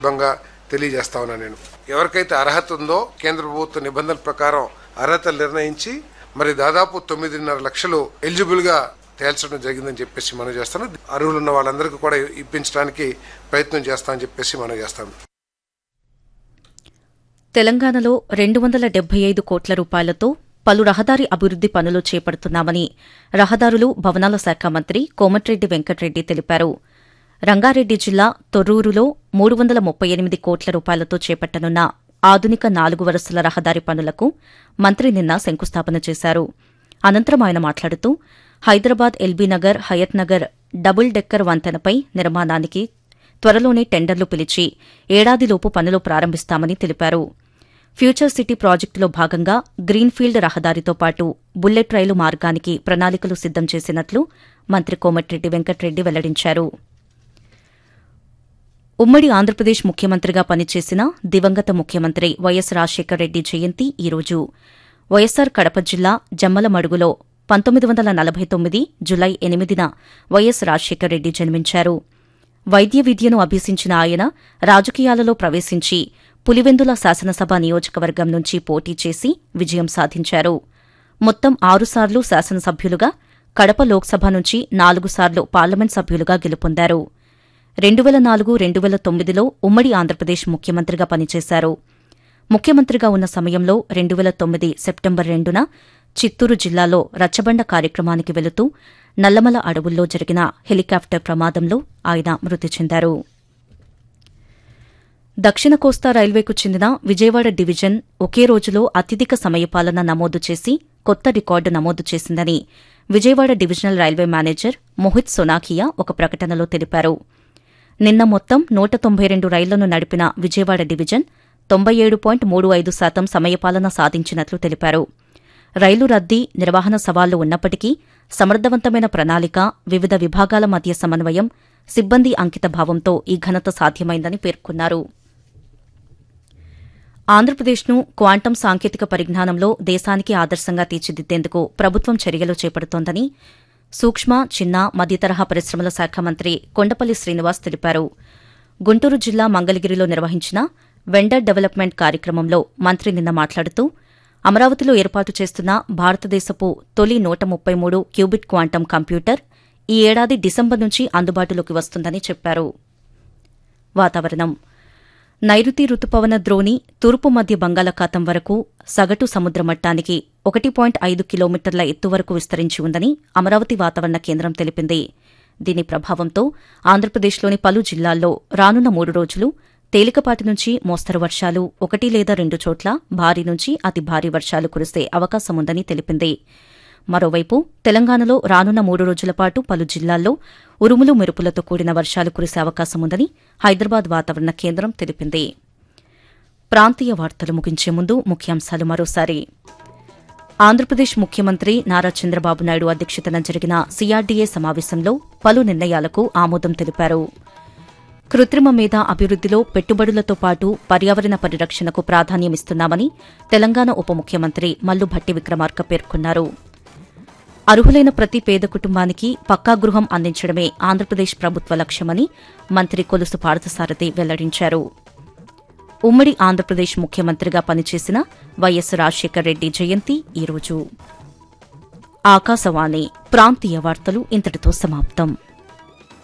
సందర్భంగా తెలియజేస్తా ఉన్నా నేను ఎవరికైతే అర్హత ఉందో కేంద్ర ప్రభుత్వ నిబంధనల ప్రకారం అర్హతలు నిర్ణయించి మరి దాదాపు తొమ్మిదిన్నర లక్షలు ఎలిజిబుల్ గా తేల్చడం జరిగిందని చెప్పేసి మనం చేస్తాను అర్హులున్న వాళ్ళందరికీ కూడా ఇప్పించడానికి ప్రయత్నం చేస్తామని చెప్పేసి మనం చేస్తాను తెలంగాణలో రెండు వందల డెబ్బై ఐదు కోట్ల రూపాయలతో పలు రహదారి అభివృద్ది పనులు చేపడుతున్నామని రహదారులు భవనాల శాఖ మంత్రి కోమటిరెడ్డి వెంకటరెడ్డి తెలిపారు రంగారెడ్డి జిల్లా తొర్రూరులో మూడు వందల ముప్పై ఎనిమిది కోట్ల రూపాయలతో చేపట్టనున్న ఆధునిక నాలుగు వరుసల రహదారి పనులకు మంత్రి నిన్న శంకుస్థాపన చేశారు అనంతరం ఆయన మాట్లాడుతూ హైదరాబాద్ ఎల్బీనగర్ హయత్ నగర్ డబుల్ డెక్కర్ వంతెనపై నిర్మాణానికి త్వరలోనే టెండర్లు పిలిచి ఏడాదిలోపు పనులు ప్రారంభిస్తామని తెలిపారు ఫ్యూచర్ సిటీ ప్రాజెక్టులో భాగంగా గ్రీన్ఫీల్డ్ రహదారితో పాటు బుల్లెట్ రైలు మార్గానికి ప్రణాళికలు సిద్దం చేసినట్లు మంత్రి కోమటిరెడ్డి వెంకటరెడ్డి వెల్లడించారు ఉమ్మడి ఆంధ్రప్రదేశ్ ముఖ్యమంత్రిగా పనిచేసిన దివంగత ముఖ్యమంత్రి వైఎస్ రాజశేఖర రెడ్డి జయంతి ఈరోజు వైఎస్సార్ కడప జిల్లా జమ్మలమడుగులో పంతొమ్మిది వందల నలభై తొమ్మిది జులై ఎనిమిదిన వైఎస్ రాజశేఖర రెడ్డి జన్మించారు వైద్య విద్యను అభ్యసించిన ఆయన రాజకీయాలలో ప్రవేశించి పులివెందుల శాసనసభ నియోజకవర్గం నుంచి పోటీ చేసి విజయం సాధించారు మొత్తం ఆరుసార్లు శాసనసభ్యులుగా కడప లోక్సభ నుంచి నాలుగు సార్లు పార్లమెంట్ సభ్యులుగా గెలుపొందారు రెండు వేల నాలుగు రెండు వేల తొమ్మిదిలో ఉమ్మడి ఆంధ్రప్రదేశ్ ముఖ్యమంత్రిగా పనిచేశారు ముఖ్యమంత్రిగా ఉన్న సమయంలో రెండు వేల తొమ్మిది సెప్టెంబర్ రెండున చిత్తూరు జిల్లాలో రచ్చబండ కార్యక్రమానికి వెళుతూ నల్లమల అడవుల్లో జరిగిన హెలికాప్టర్ ప్రమాదంలో ఆయన మృతి చెందారు దక్షిణ కోస్తా రైల్వేకు చెందిన విజయవాడ డివిజన్ ఒకే రోజులో అత్యధిక సమయపాలన నమోదు చేసి కొత్త రికార్డు నమోదు చేసిందని Vijayawada divisional railway manager Mohit Sonakia ఒక ప్రకటనలో తెలిపారు నిన్న మొత్తం నూట తొంభై రెండు రైళ్లను నడిపిన విజయవాడ డివిజన్ తొంభై ఏడు పాయింట్ మూడు ఐదు శాతం సమయపాలన సాధించినట్లు తెలిపారు రైలు రద్దీ నిర్వహణ సవాళ్లు ఉన్నప్పటికీ సమర్థవంతమైన ప్రణాళిక వివిధ విభాగాల మధ్య సమన్వయం సిబ్బంది అంకితభావంతో ఈ ఘనత సాధ్యమైందని పేర్కొన్నారు ఆంధ్రప్రదేశ్ను క్వాంటం సాంకేతిక పరిజ్ఞానంలో దేశానికి ఆదర్శంగా తీర్చిదిద్దేందుకు ప్రభుత్వం చర్యలు చేపడుతోందని సూక్ష్మ చిన్న మధ్యతరహా పరిశ్రమల శాఖ మంత్రి కొండపల్లి శ్రీనివాస్ తెలిపారు గుంటూరు జిల్లా మంగళగిరిలో నిర్వహించిన వెండర్ డెవలప్మెంట్ కార్యక్రమంలో మంత్రి నిన్న మాట్లాడుతూ అమరావతిలో ఏర్పాటు చేస్తున్న భారతదేశపు తొలి నూట ముప్పై మూడు క్యూబిట్ క్వాంటం కంప్యూటర్ ఈ ఏడాది డిసెంబర్ నుంచి అందుబాటులోకి వస్తుందని చెప్పారు వాతావరణం నైరుతి రుతుపవన ద్రోణి తూర్పు మధ్య బంగాళాఖాతం వరకు సగటు సముద్ర మట్టానికి ఒకటి పాయింట్ ఐదు కిలోమీటర్ల ఎత్తు వరకు విస్తరించి ఉందని అమరావతి వాతావరణ కేంద్రం తెలిపింది దీని ప్రభావంతో ఆంధ్రప్రదేశ్లోని పలు జిల్లాల్లో రానున్న మూడు రోజులు తేలికపాటి నుంచి మోస్తరు వర్షాలు ఒకటి లేదా రెండు చోట్ల భారీ నుంచి అతి భారీ వర్షాలు కురిసే అవకాశముందని తెలిపింది మరోవైపు తెలంగాణలో రానున్న మూడు రోజుల పాటు పలు జిల్లాల్లో ఉరుములు మెరుపులతో కూడిన వర్షాలు కురిసే అవకాశముందని హైదరాబాద్ వాతావరణ కేంద్రం తెలిపింది ప్రాంతీయ వార్తలు ముగించే ముందు ముఖ్యాంశాలు మరోసారి ఆంధ్రప్రదేశ్ ముఖ్యమంత్రి నారా చంద్రబాబు నాయుడు అధ్యక్షతన జరిగిన సీఆర్డీఏ సమావేశంలో పలు నిర్ణయాలకు ఆమోదం తెలిపారు కృత్రిమ మేధ అభివృద్దిలో పెట్టుబడులతో పాటు పర్యావరణ పరిరక్షణకు ప్రాధాన్యమిస్తున్నామని తెలంగాణ ఉప ముఖ్యమంత్రి మల్లు భట్టి విక్రమార్క పేర్కొన్నారు అర్హులైన ప్రతి పేద కుటుంబానికి పక్కా గృహం అందించడమే ఆంధ్రప్రదేశ్ ప్రభుత్వ లక్ష్యమని మంత్రి కొలుసు పార్థసారథి వెల్లడించారు ఉమ్మడి ఆంధ్రప్రదేశ్ ముఖ్యమంత్రిగా పనిచేసిన వైఎస్ రాజశేఖర్ రెడ్డి జయంతి ఈరోజు ఆకాశవాణి ప్రాంతీయ వార్తలు ఇంతటితో సమాప్తం